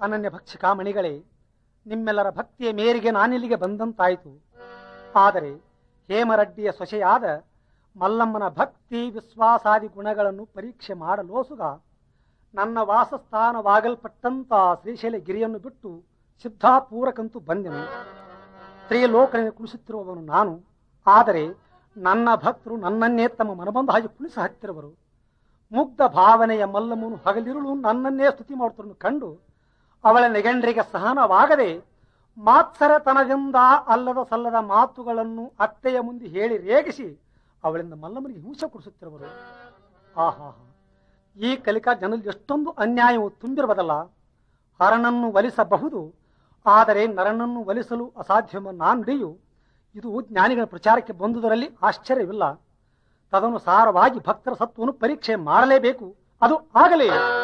ಅನನ್ಯ ಭಕ್ಷಿಕಾಮಣಿಗಳೇ ನಿಮ್ಮೆಲ್ಲರ ಭಕ್ತಿಯ ಮೇರೆಗೆ ನಾನಿಲ್ಲಿಗೆ ಬಂದಂತಾಯಿತು ಆದರೆ ಹೇಮರಡ್ಡಿಯ ಸೊಸೆಯಾದ ಮಲ್ಲಮ್ಮನ ಭಕ್ತಿ ವಿಶ್ವಾಸಾದಿ ಗುಣಗಳನ್ನು ಪರೀಕ್ಷೆ ಮಾಡಲೋಸುಗ ನನ್ನ ವಾಸಸ್ಥಾನವಾಗಲ್ಪಟ್ಟಂತ ಶ್ರೀಶೈಲ ಗಿರಿಯನ್ನು ಬಿಟ್ಟು ಸಿದ್ಧಾಪೂರಕಂತೂ ಬಂದೆನು ತ್ರಿಲೋಕನಿಗೆ ಕುಣಿಸುತ್ತಿರುವವನು ನಾನು ಆದರೆ ನನ್ನ ಭಕ್ತರು ನನ್ನನ್ನೇ ತಮ್ಮ ಮನಬಂದ ಹಾಗೆ ಕುಣಿಸ ಹತ್ತಿರುವರು ಮುಗ್ಧ ಭಾವನೆಯ ಮಲ್ಲಮ್ಮನು ಹಗಲಿರುಳು ನನ್ನನ್ನೇ ಸ್ತುತಿ ಮಾಡುತ್ತಿರುವುದನ್ನು ಕಂಡು ಅವಳ ನೆಗಂಡ್ರಿಗೆ ಸಹನವಾಗದೆ ಮಾತ್ಸರತನದಿಂದ ಅಲ್ಲದ ಸಲ್ಲದ ಮಾತುಗಳನ್ನು ಅತ್ತೆಯ ಮುಂದೆ ಹೇಳಿ ರೇಗಿಸಿ ಅವಳಿಂದ ಮಲ್ಲಮ್ಮನಿಗೆ ಹಿಂಸೆ ಕೊಡಿಸುತ್ತಿರುವರು ಆಹಾ ಈ ಕಲಿಕಾ ಜನರಲ್ಲಿ ಎಷ್ಟೊಂದು ಅನ್ಯಾಯವು ತುಂಬಿರುವುದಲ್ಲ ಹರನನ್ನು ಒಲಿಸಬಹುದು ಆದರೆ ನರನನ್ನು ಒಲಿಸಲು ಅಸಾಧ್ಯವೆಂಬ ನಾನುಡಿಯು ಇದು ಜ್ಞಾನಿಗಳ ಪ್ರಚಾರಕ್ಕೆ ಬಂದುದರಲ್ಲಿ ಆಶ್ಚರ್ಯವಿಲ್ಲ ತದನುಸಾರವಾಗಿ ಭಕ್ತರ ಸತ್ವವನ್ನು ಪರೀಕ್ಷೆ ಮಾಡಲೇಬೇಕು ಅದು ಆಗಲೇ